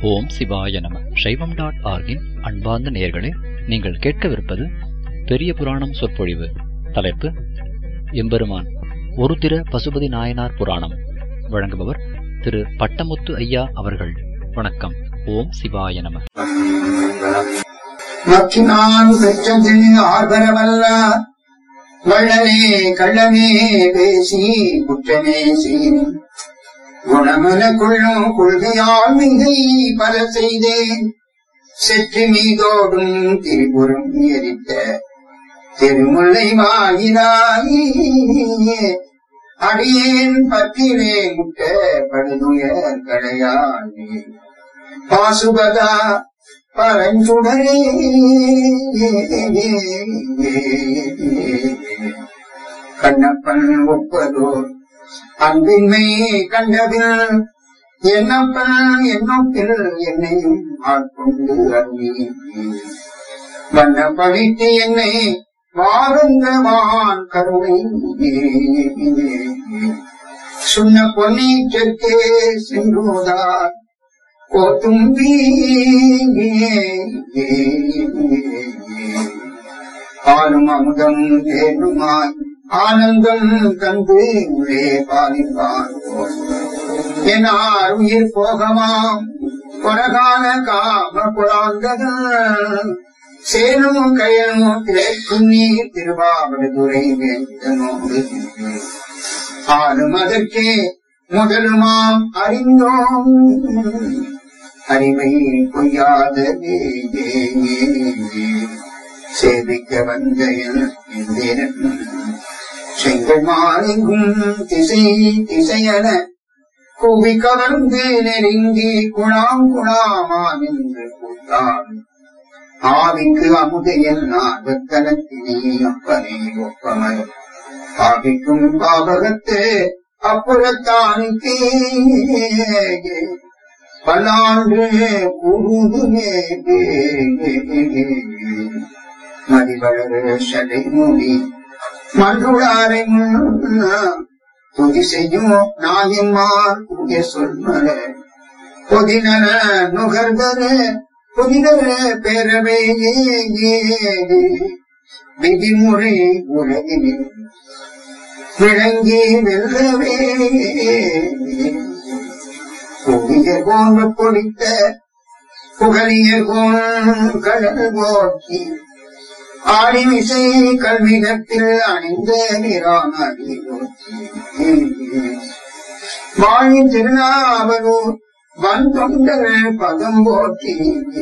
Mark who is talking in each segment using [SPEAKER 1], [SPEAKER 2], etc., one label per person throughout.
[SPEAKER 1] ஓம் சிவாய நம சைவம் டாட் ஆர்கின் அன்பார்ந்த நேயர்களே நீங்கள் கேட்கவிருப்பது பெரிய புராணம் சொற்பொழிவு தலைப்பு எம்பெருமான் ஒரு திர பசுபதி நாயனார் புராணம் வழங்குபவர் திரு பட்டமுத்து ஐயா அவர்கள் வணக்கம் ஓம் சிவாய நம
[SPEAKER 2] மக்கினான் பெற்றது ஆர்வரவல்ல வள்ளலே கள்ளமே பேசி குற்றமே செய்து குணமன கொள்ளும் கொள்கையால் மிகை பல செய்தேன் செற்றி மீதோடும் திரிபுரம் எரித்த திருமுல்லை வாயிலாயே அடியேன் பற்றிலே முட்ட படுதுயர் கடையாளே பாசுபதா பரஞ்சுடரே கண்ணப்பன் ஒப்பதோர் அன்பின்மை கண்டபில் என்னப்பன் என்னொப்பில் என்னையும் ஆட்கொண்டு அருளி வண்ண பழித்து என்னை வாருங்கவான் கருணை சுண்ண பொன்னி தெற்கே சென்றுதார் கோத்தும்பி பாலும் அமுதம் தேனுமாய் ஆனந்தம் தந்து உள்ளே பாலிப்பான் என்னார் உயிர் போகமாம் கொரகால காம குழாந்தகள் சேனும் கயனும் கிழக்கும் நீர் திருவாவடுதுறை வேந்தனோடு ஆளும் அதற்கே முதலுமாம் அறிந்தோம் அறிவை பொய்யாதவே சேவிக்க வந்த எந்திரன் செங்கல் மாறெங்கும் திசை திசையன கூவி கவர்ந்து நெருங்கி குணாம் குணாமா நின்று கூட்டான் ஆவிக்கு அமுதையல் நாகத்தனத்தினே அப்பனே ஒப்பமை ஆவிக்கும் பாவகத்தே அப்புறத்தானுக்கே பல்லாண்டு கூடுமே மதிவளர சடை மூடி மன்றுளாரை துதி செய்யும் நாயன்மார் கூடிய சொல்மல பொதினர நுகர்தர புதிதர பேரவே விதிமுறை உலகினில் விளங்கி வெல்லவே புதிய கோன் பொடித்த புகழிய கோன் கடல் போக்கி ஆடிமிசை கல்விகத்தில் அணிந்த நிராமதி வாழி திருநாவலூர் வன் தொண்டர்கள் பதம் போற்றி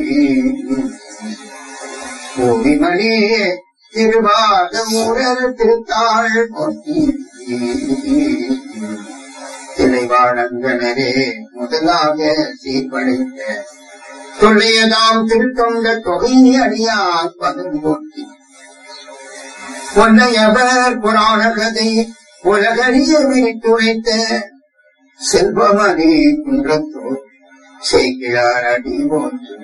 [SPEAKER 2] பூமிமணியே திருவாத ஊரர் திருத்தாள் போற்றி திளைவாழங்கனரே முதலாக சீர்படைத்த தொல்லையதாம் திருத்தொண்ட தொகை அடியார் பதம் போற்றி பொன்னையவர் புராண கதை உலகறிய விரித்துரைத்த செல்வமணி குன்றத்தோர் செய்கிறார் அடி போன்று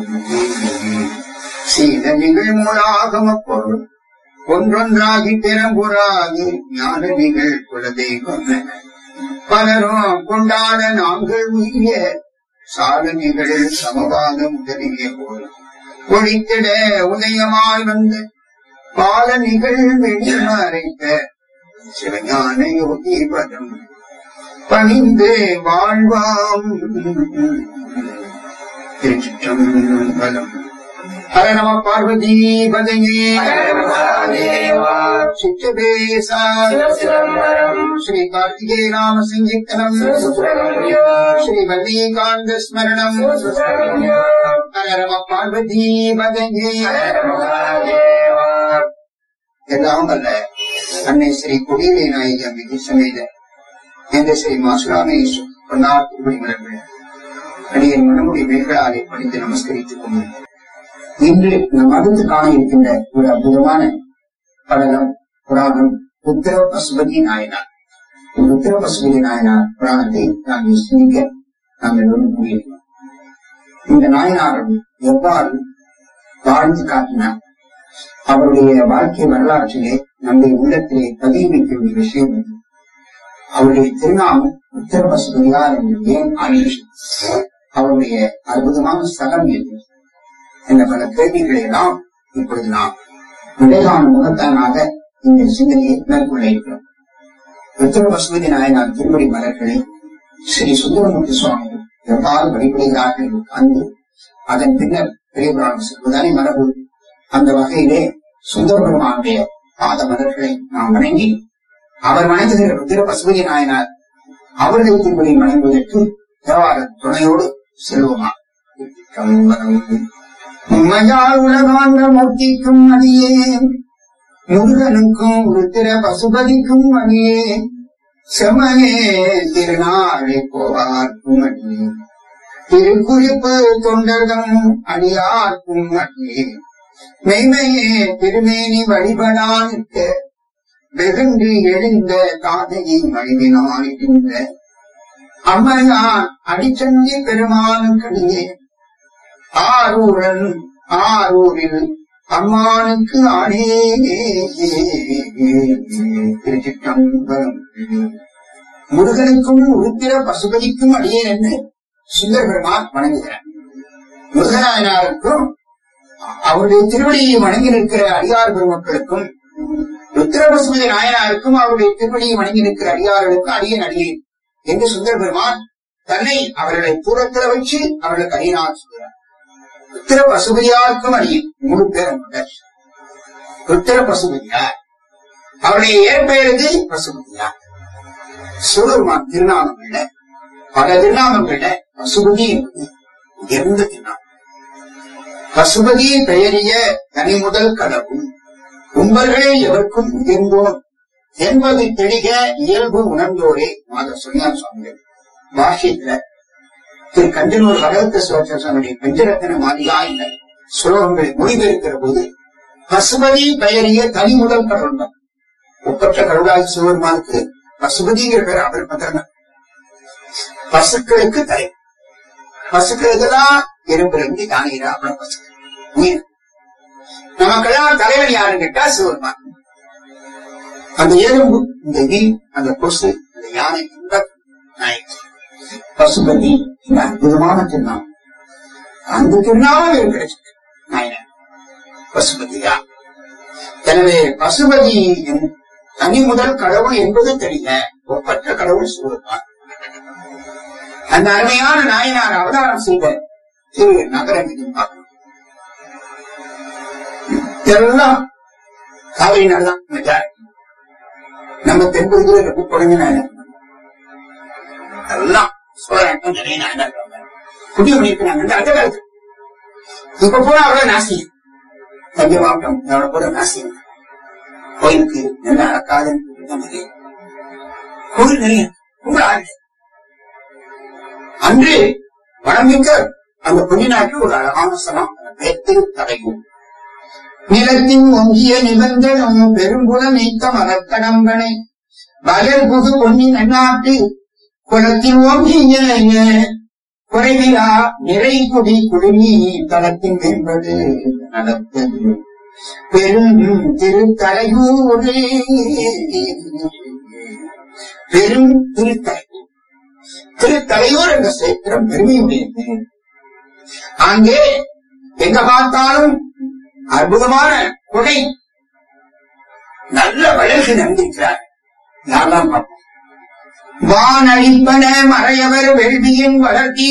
[SPEAKER 2] சீத நிகழ்மூலாகம பொருள் ஒன்றொன்றாகி பெரம்புறாகி ஞான நிகழ் குலதெய்வம் பலரும் கொண்டாட நாங்கள் உரிய சாதனைகள் சமவாத முதலிய போல் ஒழித்திட உதயமாய் வந்த பால நிகழ் வெளிமறைத்த சிவஞான யோகி பதம் பணிந்து வாழ்வாம் திருச்சிற்றம்பலம் ஹர நம பார்வதி பதையே சிற்றபேசா ஸ்ரீ கார்த்திகே நாம சங்கீர்த்தனம் ஸ்ரீ வல்லிகாந்த ஸ்மரணம் ஹர நம பார்வதி பதையே எல்லாம் அல்ல அன்னை ஸ்ரீ குடியிலே நாயகி அம்பிகை சமேத என்ற ஸ்ரீ மாசுராமேஸ்வர் பொன்னார் திருமணிமலர்கள் அடியின் மனமுடைய மேல்களாலே படித்து நமஸ்கரித்துக் கொண்டு இன்று நாம் அடுத்து காண இருக்கின்ற ஒரு அற்புதமான படலம் புராணம் உத்தர பசுபதி நாயனார் இந்த உத்தர பசுபதி நாயனார் புராணத்தை நாம் சிந்திக்க நாம் எல்லோரும் கூறியிருக்கிறோம் இந்த நாயனாரும் எவ்வாறு வாழ்ந்து காட்டினார் அவருடைய வாழ்க்கை வரலாற்றிலே நம்முடைய உள்ளத்திலே பதிய வைக்க வேண்டிய விஷயம் இது. அவருடைய திருநாமம் உத்தர பசுபதியார் என்று ஏன் ஆயிற்று அவருடைய அற்புதமான ஸ்தலம் எது என்ற பல கேள்விகளை எல்லாம் இப்பொழுது நாம் விடைகான முகத்தானாக இந்த சிந்தனையை மேற்கொள்ள இருக்கிறோம் உத்தர பசுபதி நாயனார் திருமணி மலர்களை ஸ்ரீ சுந்தரமூர்த்தி சுவாமி எவ்வாறு வழிபடுகிறார்கள் என்று காண்பு அதன் பின்னர் பெரியபுராணம் செல்வதானே மரபு அந்த வகையிலே சுந்தர பெருமானுடைய பாத மலர்களை நாம் வணங்கி அவர் வணங்குகிற ருத்திர பசுபதி நாயனார் அவர்கள் திருப்பதி வணங்குவதற்கு தேவார துணையோடு செல்வோமா உண்மையால் உலகாண்ட மூர்த்திக்கும் அடியே முருகனுக்கும் ருத்திர பசுபதிக்கும் அடியே செமையே திருநாளை போவார்க்கும் அடியே திருக்குறிப்பு தொண்டர்தம் அடியார்க்கும் அடியே மெய்மையே திருமேனி வழிபடானிட்ட வெகுண்டு எழுந்த காதையை மனிதனால் இருந்த அம்மையான் அடிச்சந்தி பெருமானுக்கடியே ஆரூரன் ஆரூரில் அம்மானுக்கு ஆனே திருச்சிற்றம்பலம் முருகனுக்கும் உருத்திர பசுபதிக்கும் அடியே என்று சுந்தர பெருமான் வணங்குகிறார் முருகநாயனாருக்கும் அவருடைய திருவடியை வணங்கி நிற்கிற அடியார் பெருமக்களுக்கும் ருத்திர பசுபதி நாயனாருக்கும் அவருடைய திருவடியை வணங்கி நிற்கிற அடியார்களுக்கும் அடியேன் அடியேன் என்று சுந்தர பெருமான் தன்னை அவர்களை தூரத்தில் வச்சு அவர்களுக்கு அடியனாக சொல்கிறார் ருத்திர பசுபதியாருக்கும் அடியேன் முழு பேரும் ருத்திர பசுபதியார் அவருடைய ஏற்பெயருக்கு பசுபதியார் சிவபெருமான் திருநாமங்கள்ல பல திருநாமங்கள்ல பசுபதி என்பது உயர்ந்த திருநாமம் பசுபதி பெயரிய தனி முதல் கடவும் கும்பர்களே எவருக்கும் உயர்ந்தோன் என்பது தெளிக இயல்பு உணர்ந்தோரே மாத சொன்னார் சுவாமிகள் பாஷ்யத்துல திரு கஞ்சனூர் வரதத்த சிவசனுடைய பஞ்சரத்தன மாதிரியா இந்த சுலோகங்களை மொழிபெயர்க்கிற போது பசுபதி பெயரிய தனி முதல் கடவுள் தான் ஒப்பற்ற கடவுளாகி சிவபெருமானுக்கு பசுபதிங்கிற பேர் அவர் பத்திரம் பசுக்களுக்கு தலை பசுக்களுக்கெல்லாம் எறும்பிலிருந்து யானைகிறா அப்புறம் பசு உயிர் நமக்கெல்லாம் தலைவன் யாருன்னு கேட்டா சிவபெருமான் அந்த எறும்பு இந்த ஈ அந்த கொசு அந்த யானை இந்த நாயகி பசுபதி இந்த அற்புதமான திருநாமம் அந்த திருநாமம் எனக்கு கிடைச்சிருக்கு நாயனர் பசுபதியா எனவே பசுபதி என் தனி முதல் கடவுள் என்பது தெரியல ஒப்பற்ற கடவுள் சிவபெருமான் அந்த அருமையான நாயனார் அவதாரம் செய்த திரு நகரம் இது பார்க்கணும் இதெல்லாம் காவிரி நாடுதான் மெஜாரிட்டி நம்ம தென்பகுதியில் இருக்க குழந்தை நாயனர் எல்லாம் சோழன் நிறைய நாயனர் புதிய பண்ணிருக்கிறாங்க அந்த காலத்து இப்ப போனா அவ்வளவு நாசியம் தஞ்சை மாவட்டம் எவ்வளவு கூட நாசியம் கோயிலுக்கு நல்லா அடக்காதுன்னு கோயில் நிறைய கும்பல் ஆறு அன்று வடமிக்க அந்த புண்ணிய நாட்டில் ஒரு அழகான ஸ்தலம் பேத்திரு தலையும் நிலத்தின் ஒங்கிய நிபந்தனும் பெருங்குல நீத்த மரக்கடம்பனை வயல் புது பொன்னி நன்னாட்டு குலத்தின் ஓங்கிய குறைவிலா நிறை குடி குழுமி தளத்தின் மேம்படு நடத்தது பெரும் திருத்தலையூரே பெரும் திருத்தலையூர் திருத்தலையூர் என்ற சேத்திரம் பெருமையுடையது அங்கே எங்க பார்த்தாலும் அற்புதமான கொடை நல்ல வளர்ச்சி நடந்திருக்கிறார் யாரெல்லாம் பார்ப்போம் வானழிப்பன மறையவர் வெள்வியின் வளர்த்தி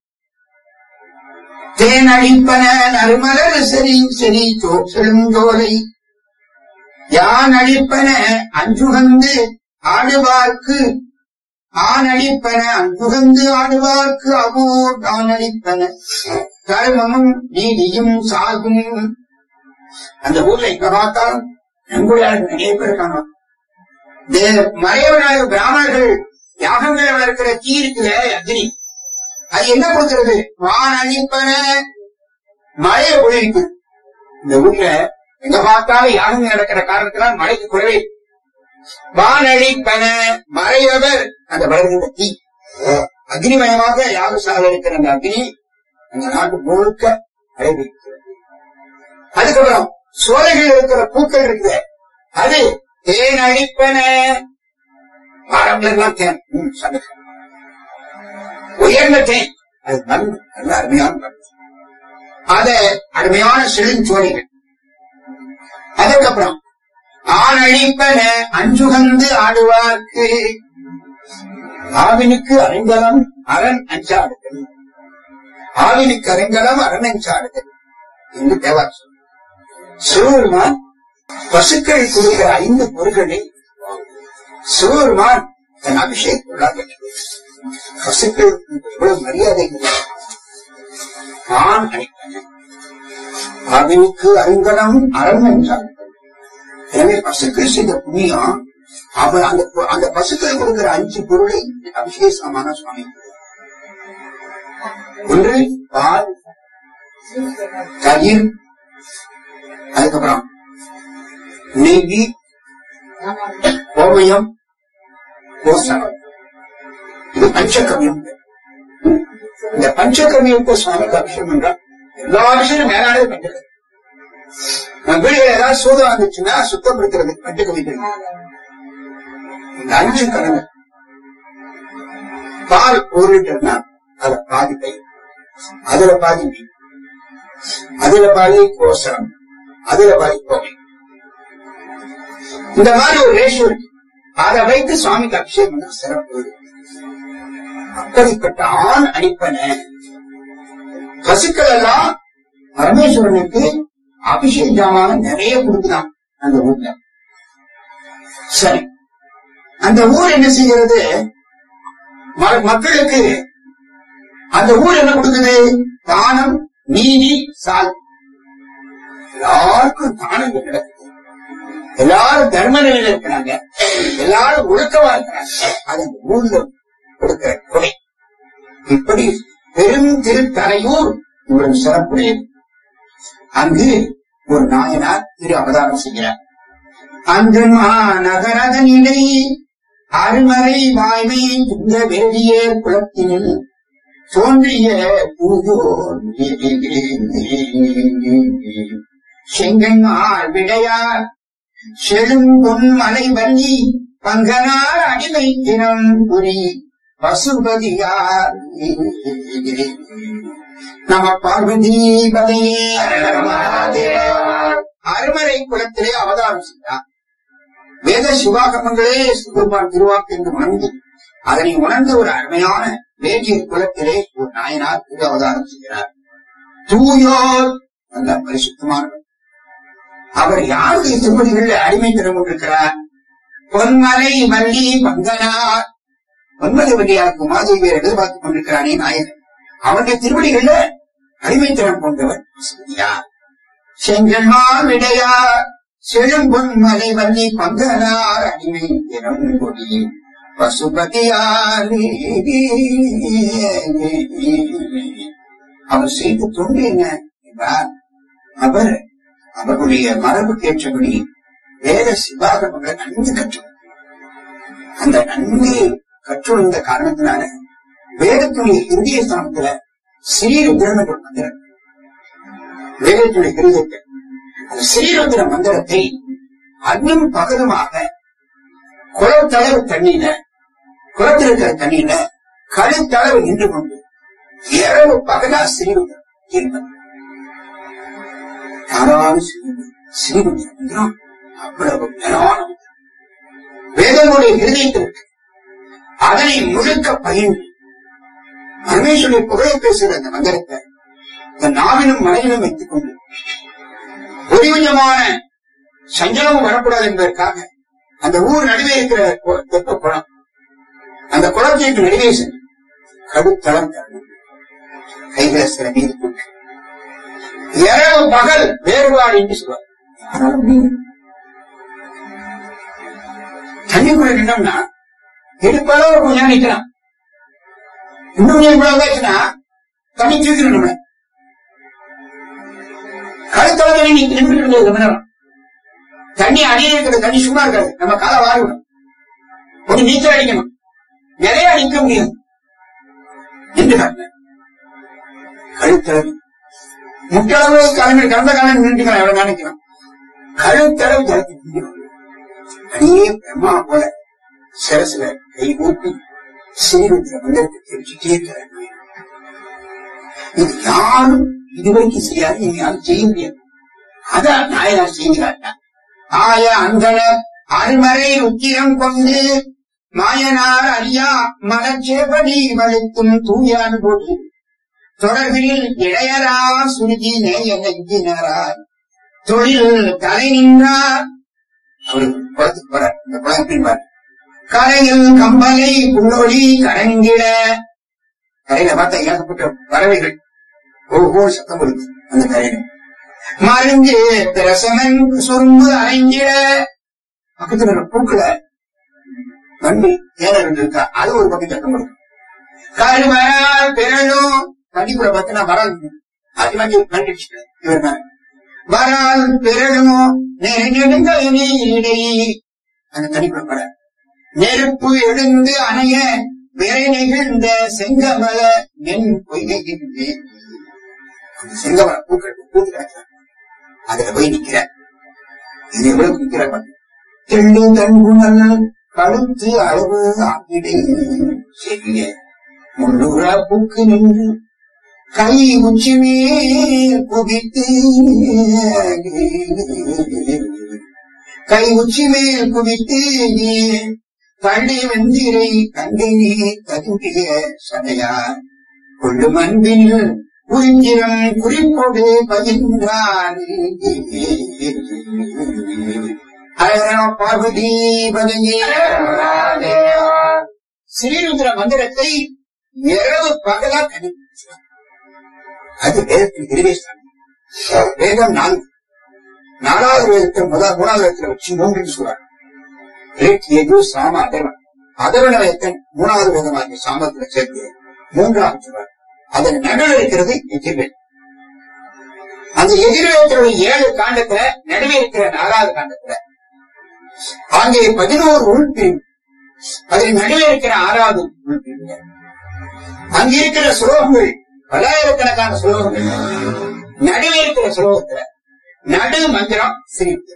[SPEAKER 2] தேனழிப்பன நறுமலர் செறி செறி செழுந்தோலை யான் அழிப்பன அஞ்சுகந்து ஆடுவார்க்கு ஆனழிப்பன அன்புகந்து ஆடுவார்க்கு அவோர் தானழிப்பன தர்மமும் நீதியும் சாகும் அந்த ஊர்ல எங்க பார்த்தாலும் நன்கொடையாளர் நிறைய பேர் இருக்காங்க தே- மறையவனாக பிராமணர்கள் யாகங்களை வளர்க்கிற தீ இருக்குல்ல அக்னி அது என்ன கொடுக்கிறது வான் அழிப்பன மழையை பொழிவிக்கு இந்த ஊர்ல எங்க பார்த்தாலும் யாகம் நடக்கிற காரணத்தினால் மழைக்கு குறைவே இல்லை. வான் அழிப்பன மறையவர் அந்த வளர்கின்ற தீ அக்னிமயமாக யாகசாலை இருக்கிற அந்த அக்னி அந்த நாட்டு முழுக்க அடைபிடிக்கிறது அதுக்கப்புறம் சோலைகள் இருக்கிற பூக்கள் இருக்குது அது தேன் அழிப்பன மரங்கள் எல்லாம் தேன் ம், சந்தோஷம். உயர்ந்த தேன் அது மருந்து நல்ல அருமையான மருந்து அத அருமையான செழுஞ்சோலைகள் அதுக்கப்புறம் ஆணழிப்பன அஞ்சுகந்து ஆடுவார்க்கு ஆவினுக்கு அருங்கலம் அரண் அஞ்சாடுதல் ஆவினுக்கு அருங்கலம் அரண் அஞ்சாடுதல் என்று தேவார் சொல்றார். சிவபெருமான் பசுக்கள் கொடுக்கிற ஐந்து பொருள்களை சிவபெருமான் தன் அபிஷேகத்துள்ளாக பசுக்கள் எவ்வளவு மரியாதை இல்லை. ஆண் அணிப்பன ஆவினுக்கு அருங்கலம் அரண் என்றார் எனவே பசுக்கள் செய்த புண்ணியம் அவர் அந்த அந்த பசுக்கள் கொடுக்கிற அஞ்சு பொருளை அபிஷேகமான சுவாமி ஒன்று பால் தயிர் அதுக்கப்புறம் நெய் கோமயம் கோசனம் இது பஞ்சகவியம் இந்த பஞ்சகவியத்தை சுவாமிக்கு அபிஷேகம் என்றால் எல்லா விஷயம் மேலானது பஞ்சகவியம் நம்ம வீடுகள் ஏதாவது சூதம் வந்துச்சுன்னா சுத்தப்படுத்துறது பஞ்சகவியம் இந்த அஞ்சு கலந்து பால் ஒரு லிட்டர்னா அதுல பாதி பை அதுல பாதி மீன் அதுல பாதி கோசரம் அதுல பாதி கோவை இந்த மாதிரி ஒரு ரேஷியோ இருக்கு அதை வைத்து சுவாமிக்கு அபிஷேகம் பண்ணா சிறப்பு அப்படிப்பட்ட ஆண் அடிப்பன பசுக்கள் எல்லாம் பரமேஸ்வரனுக்கு அபிஷேக ஜாமான நிறைய கொடுக்குதான் அந்த ஊர்ல சரி அந்த ஊர் என்ன செய்கிறது ம- மக்களுக்கு அந்த ஊர் என்ன கொடுக்குது தானம் நீதி சால் எல்லாருக்கும் தானம் நடக்குது எல்லாரும் தர்ம நிலையில இருக்கிறாங்க எல்லாரும் ஒழுக்கமா இருக்கிறாங்க அது அந்த ஊர்ல கொடுக்கிற கொடை இப்படி பெரும் திருத்தலையூர் இவ்வளவு சிறப்புடையது அங்கு ஒரு நாயனார் திரு அவதாரம் செய்கிறார் அன்று நகரத நிலை அருமறை வாய்மை இந்த வேதிய குலத்தினில் தோன்றிய பூஜோர் செங்கன்மார் விடையார் செழும் பொன் மலை வள்ளி பங்கனார் அடிமை தினம் புரி பசுபதியார் நம பார்வதி பதையே அருமறை குலத்திலே அவதாரம் செய்தார் வேத சிவாகமங்களே சிவபெருமான் திருவாக்கு என்று உணர்ந்து அதனை உணர்ந்த ஒரு அருமையான வேதியர் குலத்திலே ஒரு நாயனார் திரு அவதாரம் செய்கிறார் தூயோர் நல்ல பரிசுத்தமானவர் அவர் யாருடைய திருப்பதிகளில் அடிமைத்தனம் கொண்டிருக்கிறார் பொன்மலை வள்ளி பங்கனார் பொன்மலை வள்ளியாருக்கு மாதவியர் எதிர்பார்த்துக் கொண்டிருக்கிறானே நாயகன் அவருடைய திருவடிகள்ல அடிமைத்தனம் கொண்டவர் யார் செங்கல்மார் விடையார் செழும்பொன் மலை வள்ளி பங்கனார் அடிமை திறம் கொடி பசுபதியார் அவர் செய்த தொண்டு என்ன என்றார் அவர் அவருடைய மரபுக்கு ஏற்றபடி வேத சிவாகமங்களை நன்கு கற்று அந்த நன்கு கற்றுணர்ந்த காரணத்தினால வேதத்துடைய இந்திய ஸ்தானத்துல ஸ்ரீருத்ரன் என்ற மந்திரம் வேதத்துடைய கிருதத்தை அந்த ஸ்ரீருத்ர மந்திரத்தை அன்னும் பகலுமாக குளத்தளவு தண்ணீர குளத்தில் இருக்கிற தண்ணீர கழுத்தளவு நின்று கொண்டு இரவு பகலா ஸ்ரீருத்ரம் இருப்பது யாராவது ஸ்ரீருத்ரம் ஸ்ரீருத்ர மந்திரம் அவ்வளவு மேலான மந்திரம். வேதனுடைய இருதயத்தில் இருக்கு அதனை முழுக்க பயின்று பரமேஸ்வரனை புகழை பேசுகிற அந்த மந்திரத்தை இந்த நாவிலும் மலையிலும் வைத்துக் கொண்டு ஒரு கொஞ்சமான சஞ்சலமும் வரக்கூடாது என்பதற்காக அந்த ஊர் நடுவே இருக்கிற கு- தெப்ப குளம் அந்த குளத்திற்கு நடுவே சென்று கடுத்தளம் தரணும் கைகளை சில மீது கொண்டு இரவு பகல் வேறுபாடு என்று சொல்வார் யாரால முடியும்? தண்ணிக்குள்ள நின்னோம்னா எடுப்பாலும் கொஞ்சம் நேரம் நிக்கலாம் இன்னும் கொஞ்சம் இவ்வளவு ஆச்சுன்னா தண்ணி தூக்கிடும் நம்மள கழுத்தளவு தண்ணி நின்று நின்றுட்டு இருந்தது ரொம்ப நேரம் தண்ணி அணிய இருக்கிற தண்ணி சும்மா இருக்காது நம்ம காலை வாரிவிடும் கொஞ்சம் நீச்சல் அடிக்கணும் நிறைய நிற்க முடியும் என்று காட்டினேன் கழுத்தளவு முட்டளவு கலந்து கலந்த காலம் நின்றுக்கலாம் எவ்வளவு நினைக்கலாம் கழுத்தளவு ஜலத்தை நின்றுக்கணும். அடியே பிரம்மா போல சிரசுல கை ஊட்டி சீருந்திர மந்திரத்தை தெரிஞ்சுட்டே இருக்கிறார் இது யாரும் இதுவரைக்கும் செய்யாது இனி யாரும் செய்ய முடியாது அதான் நாயனார் செய்கிறார் ஆய அந்தனர் அருமறை உக்கிரம் கொண்டு மாயனார் அறியா மலச்சேபடி வலுத்தும் தூயான் போது தொடர்பில் இளையரா சுருதி நேய நெஞ்சினரார் தொழில் தலை நின்றார் அவரு குளத்துக்கு போறார் இந்த குளத்தின் பாரு கரையில் கம்பலை புல்லொளி கரங்கிட கரையில பார்த்தா ஏகப்பட்ட பறவைகள் ஓஹோ சத்தம் கொடுக்கு அந்த கரையில மருந்து பிரசமன் சொரும்பு அரைஞ்சிட பக்கத்துல ஒரு பூக்கள வண்டி ஏற இருந்திருக்கா அது ஒரு பக்கம் சத்தம் கொடுக்கும் கருவரால் பிறனும் கண்டிப்புல பார்த்தா வரால் அது வண்டி கண்டிச்சு இவர் மேல வரால் பிறனும் நெருங்க இடையே அந்த தனிப்புல பட நெருப்பு எழுந்து அணைய விரை நெகிழ்ந்த செங்கமல நென் பொய்கின்றே அந்த செங்கமல பூக்கள் பூத்து கிடக்கிறார் அதுல போய் நிக்கிற இது எவ்வளவு நிக்கிற பாரு. தெள்ளு தன்புணல் கழுத்து அளவு ஆகிடே செல்லிய முன்னூறா பூக்கு நின்று கை உச்சி மேல் குவித்து கை உச்சி மேல் குவித்து நீ பள்ளி வெந்திரை கண்டினி கதுங்கிய சடையார் கொள்ளும் அன்பில் குறிஞ்சிரம் குறிப்போடு பகிர்ந்தார் அழகரம் பார்வதி பதங்கே ஸ்ரீருத்ர மந்திரத்தை இரவு பகலா கண்டுபிடிச்சார் அது வேதத்தின் கிருவேஸ்தான் வேதம் நான்கு நாலாவது வேதத்தை முதல் மூணாவது வேதத்துல வச்சு மூன்று சொல்றாங்க இலக்கியது சாம அதர்வன் அதர்வன வேதன் மூணாவது வேதமாகிய சாமத்துல சேர்த்து மூன்றாவது சொல்றார் அதன் நடுவில் இருக்கிறது எதிர்வேல் அந்த எதிர்வேதத்தினுடைய ஏழு காண்டத்துல நடுவே இருக்கிற நாலாவது காண்டத்துல அங்கே பதினோரு உள்பிரிவு அதில் நடுவே இருக்கிற ஆறாவது உள்பிரிவு அங்கே இருக்கிற சுலோகங்கள் பல்லாயிரக்கணக்கான சுலோகங்கள் நடுவே இருக்கிற சுலோகத்துல நடு மந்திரம் ஸ்ரீருத்ரம்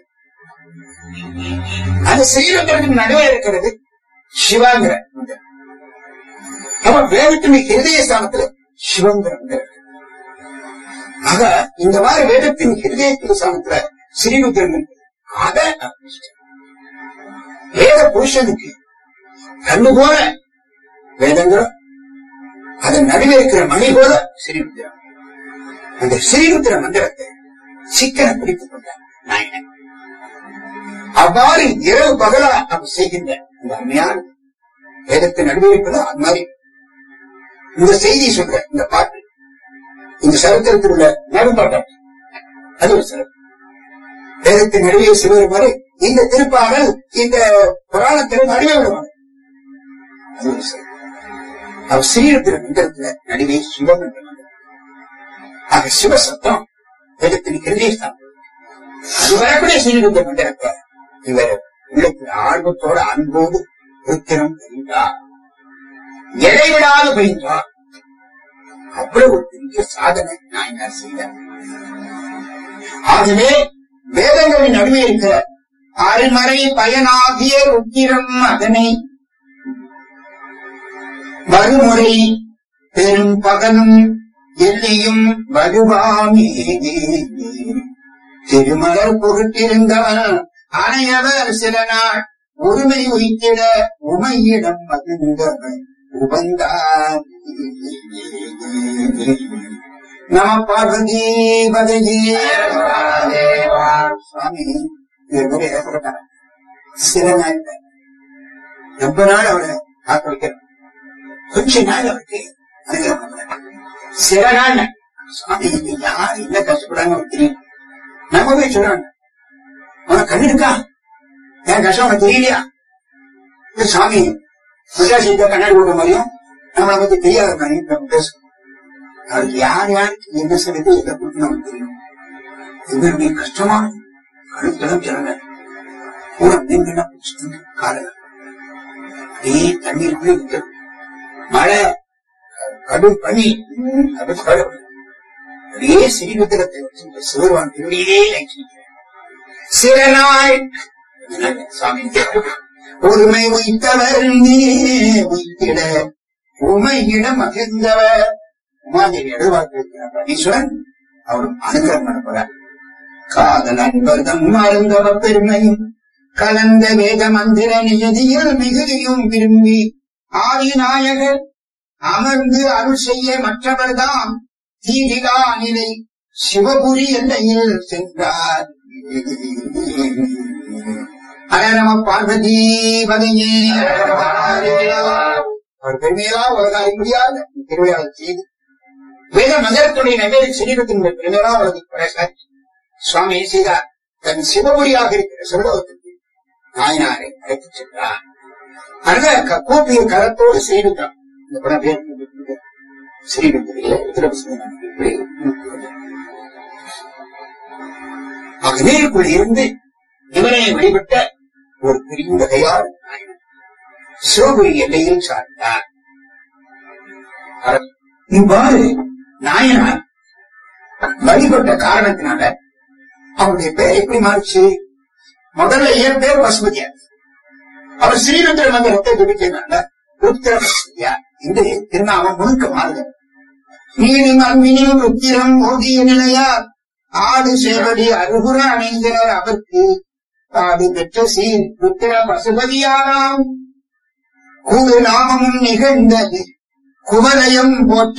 [SPEAKER 2] அந்த ஸ்ரீருத்ரத்துக்கு நடுவே இருக்கிறது சிவாங்கிற மந்திரம் அப்ப வேதத்தினுடைய ஹிருதய ஸ்தானத்துல சிவங்கிற மந்திரம் இருக்கு. ஆக இந்த மாதிரி வேதத்தின் ஹிருதயத்தின் ஸ்தானத்துல ஸ்ரீருத்ரன் இருக்கு. அத அர்ப்பிச்சிட்டார். வேத புருஷனுக்கு கண்ணு போல வேதங்களும் அதன் நடுவே இருக்கிற மணி போல ஸ்ரீருத்ரம் அந்த ஸ்ரீருத்ர மந்திரத்தை சிக்கன பிடித்துக் கொண்டார் நாயகன் அவ்வாறு இரவு பகலா அவர் செய்கின்ற இந்த அருமையான வேதத்தை நடுவே இருப்பது அது மாதிரி இந்த செய்தி சொல்ற இந்த பாட்டு இந்த சரித்திரத்தில் உள்ள நடுப்பாட்டம் அது ஒரு சிறப்பு வேதத்தின் நடுவே சிவர் மாதிரி இந்த திருப்பாடல் இந்த புராணத்தில் நடுவே விடுவாங்க அது ஒரு சிறப்பு அவர் ஸ்ரீரத்திர மந்திரத்துல நடுவே சிவம் என்ற மந்திரம் ஆக சிவசத்தம் வேதத்தின் கிருதேஸ்தான் அது வரக்கூடிய ஸ்ரீரத்திர மந்திரத்தை இவர் உள்ளத்தில் ஆர்வத்தோட அன்போடு உத்திரம் தெரிந்தார் இடைவிடாது பயின்றார் அவ்வளவு ஒரு பெரிய சாதனை நாயனார் செய்தார் ஆகவே வேதங்களின் நடுவே இருக்கிற அருமறை பயனாகிய உக்கிரம் அதனை வறுமுறை பெரும் பகலும் எல்லியும் வருவாமே திருமலர் பொருட்டிருந்தவன் அனையவர் சில நாள் ஒருமை உய்த்திட உமையிடம் மகிழ்ந்தவர் உபந்தார் நம பார்வதி பதகி சுவாமி இது மாதிரி ஏற்பட்டார் சில நாள் ரொம்ப நாள் அவரை காக்க வைக்கிறார் கொஞ்ச நாள் அவருக்கு அனுகிரகம் பண்றார். சில நாள் சுவாமி இது யார் என்ன கஷ்டப்படுறாங்க அவருக்கு தெரியும் நம்ம போய் சொல்றாங்க அவன் கண்ணு இருக்கா என் கஷ்டம் அவனுக்கு தெரியலையா இது சாமி பிரகாசித்த கண்ணாடி போட்ட மாதிரியும் நம்மளை பத்தி தெரியாத மாதிரியும் நம்ம பேசுவோம் அவருக்கு யார் யாருக்கு என்ன சொல்லுது எதை கொடுத்து நமக்கு தெரியும் இவருடைய கஷ்டமான கழுத்தெல்லாம் சிறந்த கூட நீங்க காலையில அப்படியே தண்ணீருக்குள்ளே நிற்கிறது மழை கடும் பனி அது கடவுள் அப்படியே ஸ்ரீருத்திரத்தை வச்சு சிவருவான் திருடியிலே நினைச்சிருக்கிறேன் சில நாள் சாமி ஒருமை உய்த்தவர் நீ உய்த்திட உமையிட மகிழ்ந்தவர் உமாதேவி எழுவாக்கு இருக்கிற பரமேஸ்வரன் அவர் அனுகிரகம் பண்ண போறார் காதல் அன்பர்தம் மருந்தவ பெருமையும் கலந்த வேத மந்திர நியதியில் மிகுதியும் விரும்பி ஆதி நாயகர் அமர்ந்து அருள் செய்ய மற்றவர்தாம் தீதிகா நிலை சிவபுரி எல்லையில் சென்றார் ஹர நம பார்வதி பதையே அவர் பெருமையா உலக அறிய முடியாத திருவிழாவில் செய்து வேத மந்திரத்துடைய நவேறு சரீரத்தின் பெருமையா உலக பறைசார் சுவாமி செய்தார் தன் சிவபுரியாக இருக்கிற சிவலோகத்துக்கு நாயனாரை அழைத்துச் சென்றார் அந்த க- கூப்பிய கரத்தோடு ஸ்ரீருத்ரம் இந்த படம் பேர் ஸ்ரீருத்ரிலே அகநீருக்குள் இருந்து இவனை வழிபட்ட ஒரு பெரிய கையால் நாயனர் சிவபுரி எல்லையில் சார்ந்தார் அவர் இவ்வாறு நாயனார் வழிபட்ட காரணத்தினால அவருடைய பெயர் எப்படி மாறுச்சு முதல்ல என் பேர் பசுபதியா அவர் ஸ்ரீருத்ர மந்திரத்தை துடிக்கிறனால ருத்திர பசுபதியா இந்த திருநாமம் முழுக்க மாறுது நீனும் அன்பினும் ருத்திரம் மோதிய நிலையார் ஆடு சேவடி அருகுற அணைந்தனர் அவர்க்கு ஆடு பெற்ற சீர் ருத்திர பசுபதியாராம் கூடு நாமமும் நிகழ்ந்தது குவலயம் போற்ற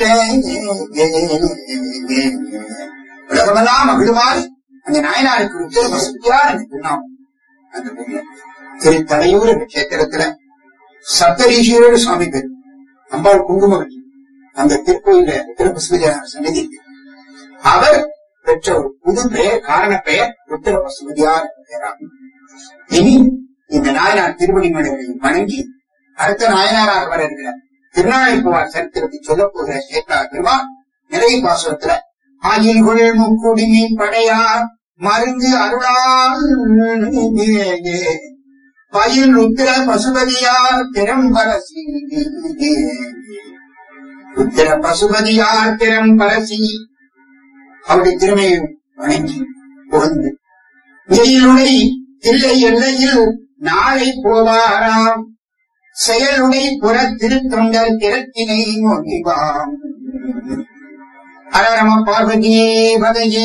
[SPEAKER 2] உலகமெல்லாம் மகிழுமாறு அந்த நாயனாருக்கு ருத்திர பசுபதியார் என்று திருநாமம் அந்த பூமியில. திருத்தலையூர் என்ற கஷேத்திரத்துல சப்தரீஷியோடு சுவாமி பேர் அம்பாள் குங்குமம் அந்த திருக்கோயில திருப்பசுபதியான சன்னதி இருக்கு. அவர் பெற்ற ஒரு புது பெயர் காரண பெயர் ருத்திர பசுபதியார் என்ற பெயராகும் இனி இந்த நாயனார் திருவடி மனிதர்களை வணங்கி அடுத்த நாயனாராக வர இருக்கிற திருநாளைப்புவார் சரித்திரத்தை சொல்லப் போகிற சேத்தா பெருமான் நிறைய பாசுரத்துல ஆயில்குள் முக்குடிமி படையார் மருந்து அருளால் பயில் ருத்திர பசுபதியார் திறம்பரசி ருத்திர பசுபதியார் திறம்பரசி அவருடைய திறமையை வணங்கி புகழ்ந்து வெயிலுடை இல்லை எல்லையில் நாளை போவாராம் செயலுடை புற திருத்தொண்டர் திறத்தினை மொழிவாம் அரரம பார்வதியே பதையே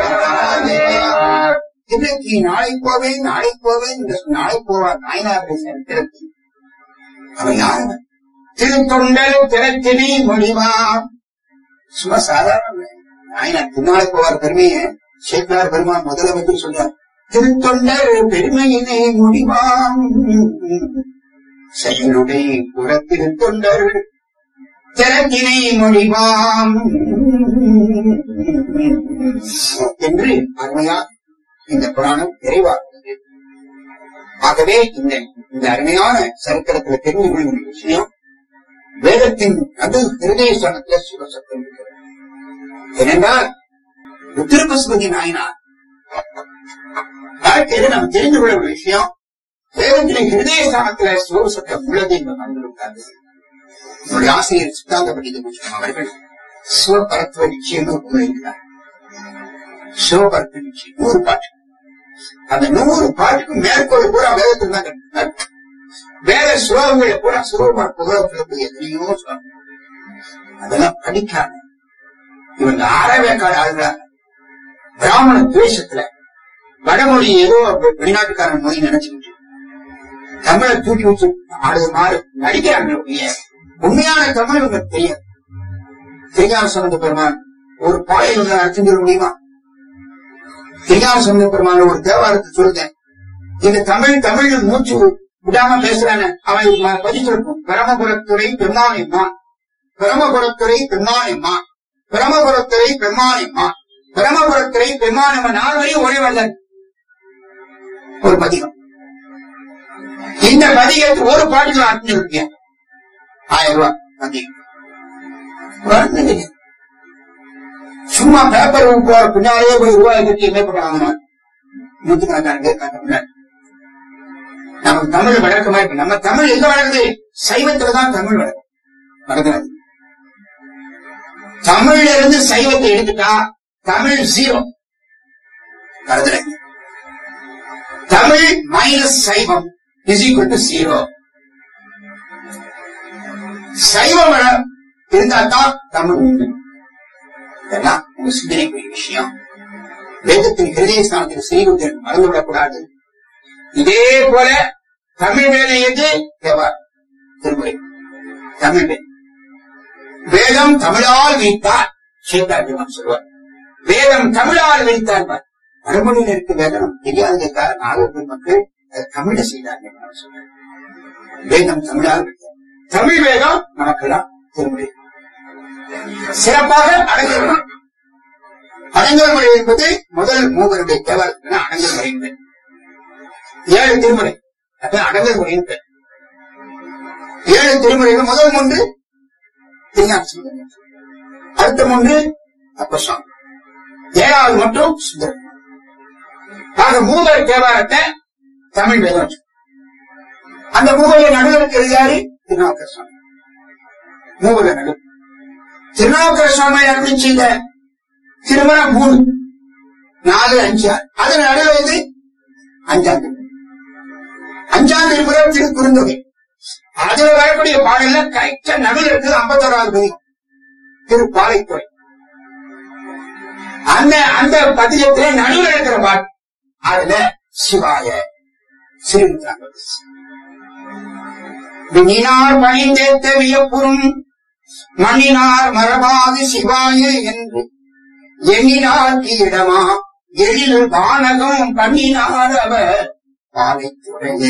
[SPEAKER 2] இன்றைக்கு நாளை போவேன் நாளை போவேன் என்று சொல்லி நாளை போவார் நாயனாருடைய சரித்திரத்தில் அவர் யாருங்க திருத்தொண்டர் திறத்தினை மொழிவாம் சும்மா சாதாரண நாயனார் திருநாளை போவார் பெருமையை சேக்கலார் பெருமான் முதல்ல வந்து சொல்றார் திருத்தொண்டர் பெருமையினை முடிவாம் செயலுடைய புறத்திருத்தொண்டர் திறத்தினை மொழிவாம் என்று அருமையா இந்த புராணம் நிறைவாகிறது ஆகவே இந்த இந்த அருமையான சரித்திரத்துல தெரிந்து கொள்ளும் ஒரு விஷயம் வேதத்தின் அது ஹிருதய ஸ்தானத்துல சிவசக்தம் இருக்கிறது ஏனென்றால் ருத்திரபசுபதி நாயனார் வாழ்க்கையில நம்ம தெரிந்து கொள்ள ஒரு விஷயம் வேதத்திலே ஹிருதய ஸ்தானத்துல சிவசக்தம் உள்ளது என்று மறந்துவிட்டாங்க என்னுடைய ஆசிரியர் சித்தாந்த பண்டித பூஷணம் அவர்கள் சிவபரத்துவ நிச்சயம் கூறுகிறார் சிவபரத்துவ நிச்சயம் நூறு பாட்டு அந்த நூறு பாட்டுக்கு மேற்கோள் பூரா வேதத்தில் தான் கட்டினார் வேத ஸ்லோகங்களை பூரா சிவபார் புகழத்தில் எத்தனையோ சொல்றாங்க அதெல்லாம் படிக்காம இவங்க அறவேக்காடு ஆளுகிறாங்க பிராமண துவேஷத்துல வடமொழி ஏதோ வெளிநாட்டுக்காரன் மொழி நினைச்சுக்கிட்டு தமிழை தூக்கி வச்சு ஆடுது மாறு நடிக்கிறாங்க ஒழிய உண்மையான தமிழ் இவங்க தெரியாது திருஞான சம்பந்த பெருமான் ஒரு பாடல் இவங்க அர்த்தம் சொல்ல முடியுமா திருஞான சம்பந்த பெருமான ஒரு தேவாரத்தை சொல்லுதேன் இந்த தமிழ் தமிழ் மூச்சு விடாம பேசுறானே அவன் ம- பதில் இருக்கும் பிரமபுரத்துறை பெருமானிம்மான் பிரமபுரத்துறை பெருமானிம்மான் பிரமபுரத்துறை பெருமானிம்மான் பிரமபுரத்துறை பெருமானிம்மன் நாலு வரையும் ஒரே வரலன் ஒரு பதிகம் இந்த பதிகத்துக்கு ஒரு பாட்டுக்கு அர்த்தம் இருக்கேன் ஆயிரம் ரூபாய் பதிகம் ஒரு அர்த்தம் தெரியும் சும்மா பேப்பர் போற பின்னாலே போய் ரூபாய் கட்டி என்ன பண்ணுவாங்க நூத்துக்கணக்கான பேர் காட்ட முன்னாடி நமக்கு தமிழ் வழக்கமா இருக்கு நம்ம தமிழ் எங்க வளருது சைவத்துலதான் தமிழ் வளரும் வளர்க்கிறது தமிழ்ல இருந்து சைவத்தை எடுத்துட்டா தமிழ் ஜீரோ வருதுல Tamil minus Saivam is equal to zero சைவ வளம் இருந்தா தான் தமிழ் உண்டு இதெல்லாம் உங்க சிந்தனைக்குரிய விஷயம் வேதத்தின் ஹிருதய ஸ்தானத்தில் ஸ்ரீருத்தன் மறந்துவிடக்கூடாது இதே போல தமிழ் வேலை எது தேவார் திருமுறை தமிழ் வேலை வேதம் தமிழால் வைத்தார் சீதாபிமான் சொல்வார் வேதம் தமிழால் வைத்தார் மறுமொழியில் இருக்க வேதம் தெரியாததுக்காக நாகர்கள் மக்கள் அதை தமிழ செய்தார்கள் என்று சொல்றார். வேதம் தமிழால் வைத்தார் தமிழ் வேதம் நமக்கெல்லாம் திருமுறை சிறப்பாக அடங்கல் மொழி அடங்கல் மொழி என்பது முதல் மூவருடைய தேவர் அடங்கல் மொழி என்பது ஏழு திருமுறை அது அடங்கல் மொழி என்பது ஏழு திருமுறைகள் முதல் ஒன்று திருஞான சம்பந்தர். அடுத்த ஒன்று அப்பசாமி ஏழாவது மட்டும் சுந்தரம் ஆக மூவர் தேவாரத்தை தமிழ் வேதம் அந்த மூவரில் நடுவருக்கு எழுதியாரு திருநாவுக்கர சுவாமி மூவரில் நடு திருநாவுக்கர சுவாமி அருளி செய்த திருமணம் மூணு நாலு அஞ்சு ஆறு அதன் நடுவில் இது அஞ்சாம் திருமுறை அஞ்சாம் திருமுறை திருக்குறுந்தொகை அதுல வரக்கூடிய பாடல்ல கரெக்டா நடுவில் இருக்குது ஐம்பத்தோராவது பதிகம் திரு பாலைத்துறை அந்த அந்த பதியத்திலே நடுவில் இருக்கிற பாட்டு அதுல சிவாய சிறுத்தாங்க விண்ணினார் பணிந்தேத்த வியப்புறும் மண்ணினார் மரபாது சிவாய என்று எண்ணினார்க்கு இடமா எழில் வானகம் பண்ணினார் அவர் பாலைத்துறையே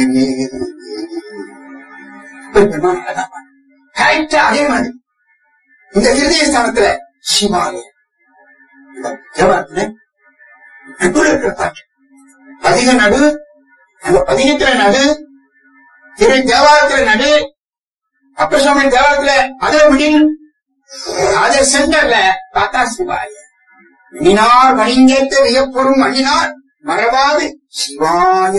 [SPEAKER 2] பெருமான் அழகா பாடு. கரெக்டா அதே மாதிரி இந்த ஹிருதய ஸ்தானத்துல சிவாய இந்த தேவாரத்துல நடுவில் இருக்கிற பாட்டு பதிக நடு அந்த பதிகத்துல நடு திரு தேவாரத்துல நடு அப்ப சுவாமி தேவாரத்துல அதுல முடியும் அதை சென்டர்ல பார்த்தா சிவாய மணினார் மணிங்கேத்த வியப்பொருள் மணினார் மறவாது சிவாய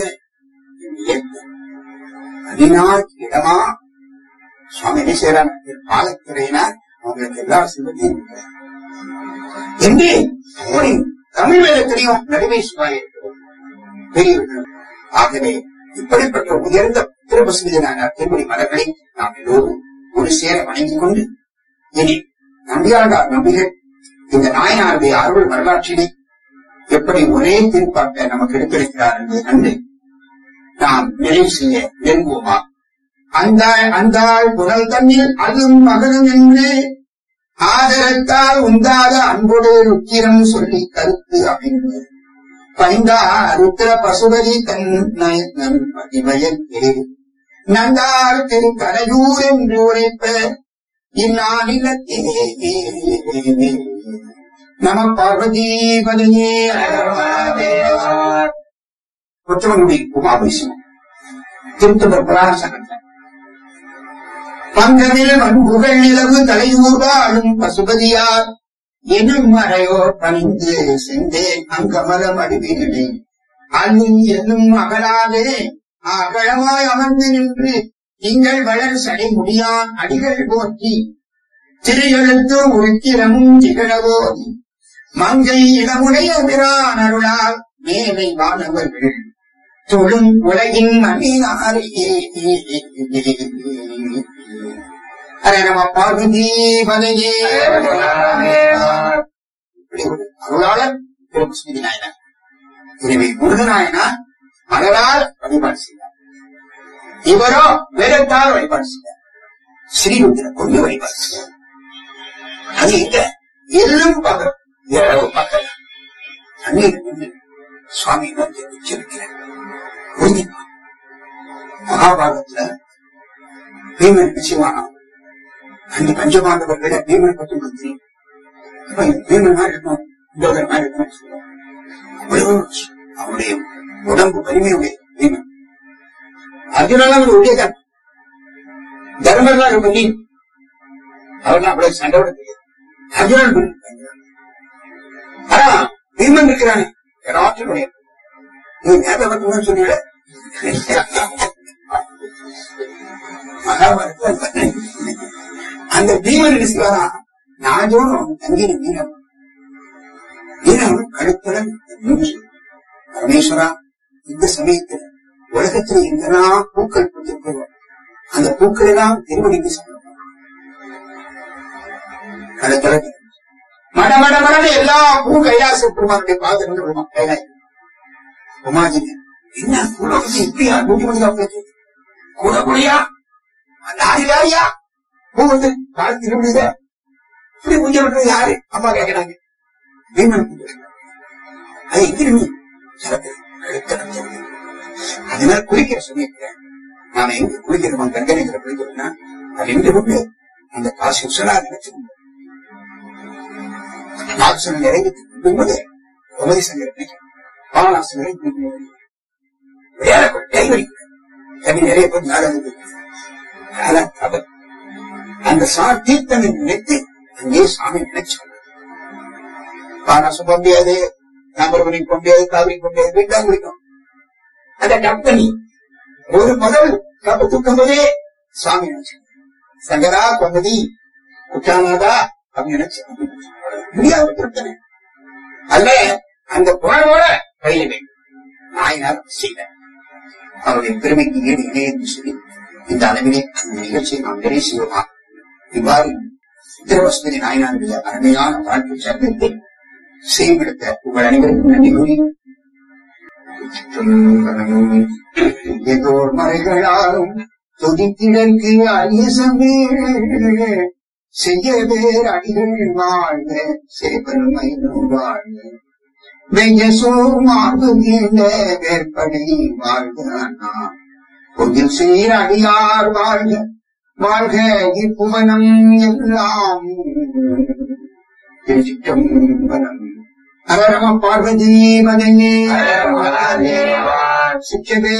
[SPEAKER 2] மணினார் இடமா சுவாமி என்ன செய்யறாங்க பாலத்துறையினார் அவங்களுக்கு எல்லா சிவத்தையும் கொடுக்கிறார். என்று அப்படி தமிழ் வேதத்திலையும் நடுவே சிவாய இருக்கிறது. பெரியவர்கள் ஆகவே இப்படிப்பட்ட உயர்ந்த திருபசுமிதனான திருமணி மலர்களை நாம் எல்லோரும் ஒரு சேர வணங்கிக் கொண்டு இனி நம்பியாண்டார் நம்பிகள் இந்த நாயனாருடைய அருள் வரலாற்றினை எப்படி ஒரே திருப்பாக்க நமக்கு எடுத்திருக்கிறார் என்பதை கண்டு நாம் நிறைவு செய்ய விரும்புவோமா அந்த அந்தாள் புனல் தன்னில் அல்லும் மகனும் என்று ஆதரத்தால் உண்டாத அன்போடு ருக்கிரம் சொல்லி கருத்து அமைந்து பைந்தார் ருத்திர பசுபதி தன் நயன் பதிவயற்கே நந்தார் திரு கரையூர் என்று உரைப்ப இந்நாளிலத்திலே நம பார்வதி பதையே கொற்றவனுடைய உமாபேசனம் திருத்தொடர் புராண சங்கத்தில் பங்கனில் வன்புகழ் நிலவு தலையூர்வாழும் பசுபதியார் எனும் மறையோர் பணிந்து சென்றேன் அங்கமலம் அடிவினை அல்லும் என்னும் அகலாதே அகலமாய் அமர்ந்து நின்று திங்கள் வளர் சடை முடியான் அடிகள் போற்றி திரு எழுத்து உள்கிரமும் திகழவோதி மங்கை இடமுடைய பிரான் அருளால் மேலை வானவர்கள் தொழும் உலகின் மணினாரியே ஹரே நம பார்வதி பதையே இப்படி ஒரு அருளாளர் திருமுஸ்மிதி நாயனார் எனவே முருகநாயனார் மகளால் வழிபாடு செய்தார் இவரோ வேதத்தால் வழிபாடு செய்தார் ஸ்ரீருத்திர கொண்டு வழிபாடு செய்தார் அது எங்க எல்லும் பகல் இரவு பகல் தண்ணீர் கொண்டு சுவாமி வந்து உச்சரிக்கிறார் புரிஞ்சுக்கலாம் மகாபாரதத்துல பீமன் நிச்சயமானம் அந்த பஞ்சபாண்டவர்களை பீமன் பற்றி மந்திரி பீமன் மாதிரி இருக்கும் இந்தோதர் மாதிரி இருக்கும் சொல்லுவாங்க. அவ்வளவு அவருடைய உடம்பு வலிமையுடைய பீமன் அர்ஜுனெல்லாம் ஒரு உடையதான் தர்மர்லாம் ரொம்ப நீ அவர்லாம் அவ்வளவு சண்டை விட தெரியாது அர்ஜுனன் பண்ணி ஆனா பீமன் இருக்கிறானே ஏதாச்சும் உடைய நீ நேரத்தை பத்தி சொன்னீங்க மகாபாரதத்துல அந்த பீமன் என்ன செய்வாரா நாஜோனும் தங்கின வீரம் வீரம் கழுத்துல பரமேஸ்வரா இந்த சமயத்துல உலகத்துல எங்கெல்லாம் பூக்கள் பூத்திருக்கிறோம் அந்த பூக்கள் எல்லாம் திருவடிக்கு சமர்ப்பணம் கழுத்துல மட மட மடன்னு எல்லா பூ கைலாச பெருமானுடைய பாதம் விழுமா கைலாய் உமாஜி என்ன கூட வந்து இப்படியா நூற்றி மணி காப்பிட்டு கூட கூடயா யாரு யாரியா பூ வந்து காலத்தில் முடியுத இப்படி முஞ்ச விட்டது யாரு அம்மா கேட்கிறாங்க பீமன் பூஜை அது எங்க நீ சிலத்தில் கழுத்தடம் சொல்லுது அதனால குளிக்கிற சமயத்துல நாம எங்க குளிக்கிறோம் கங்கனைகளை குளிக்கிறோம்னா அது எங்க கொண்டு அந்த காசு உசலா நினைச்சிருந்தோம் நாகசனம் இறங்கி போகும்போது உபதேசங்கள் நினைக்கிறோம் பாவனாசங்களை விளையாட கை வலிக்கிறோம் தண்ணி நிறைய பேர் நாடகம் அதெல்லாம் தவறு அந்த சார் தீர்த்தனை நினைத்து அங்கே சாமி நினைச்சோம் பானாசம் போக முடியாது தாமிரபரணி போக முடியாது காவிரி போக முடியாது வீட்டாங்க குளிக்கும் அந்த டப்பனி ஒரு முதல் கப்ப தூக்கும் போதே சாமி நினைச்சு சங்கரா கொம்பதி குற்றானாதா அப்படின்னு நினைச்சு முடியாத பிரச்சனை அதுல அந்த புகழோட கையில வேண்டும் நாயனார் செய்த அவருடைய பெருமைக்கு ஈடு இணை என்று சொல்லி இந்த அளவிலே அந்த நிகழ்ச்சியை நாம் நிறைவு செய்வோமா இவ்வாறு திருவசதி நாயனாருடைய அருமையான வாழ்க்கை சட்டத்தை செய்வெடுத்த உங்கள் அனைவருக்கும் நன்றி கூறி ஏதோர் மறைகளாலும் துதித்திடற்கு அரிய சமீழ செய்ய வேர் அடிகள் வாழ்க சேபெருமை வாழ்க வெய்ய சோர் மார்பு நீண்ட வேற்படை வாழ்க அண்ணா கொஞ்சம் சீர் அடியார் வாழ்க வாழ்க இப்புவனம் எல்லாம் திருச்சிற்றம்பலம் ஹரரம பார்வதி மதனே சிக்ஷதே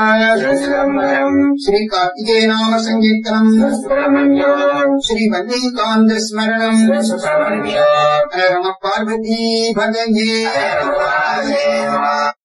[SPEAKER 2] ஸ்ரீ கார்த்திகே நாம சங்கீர்த்தனம் ஸ்ரீ வல்லிகாந்த ஸ்மரணம் ஹரரம பார்வதி பதயே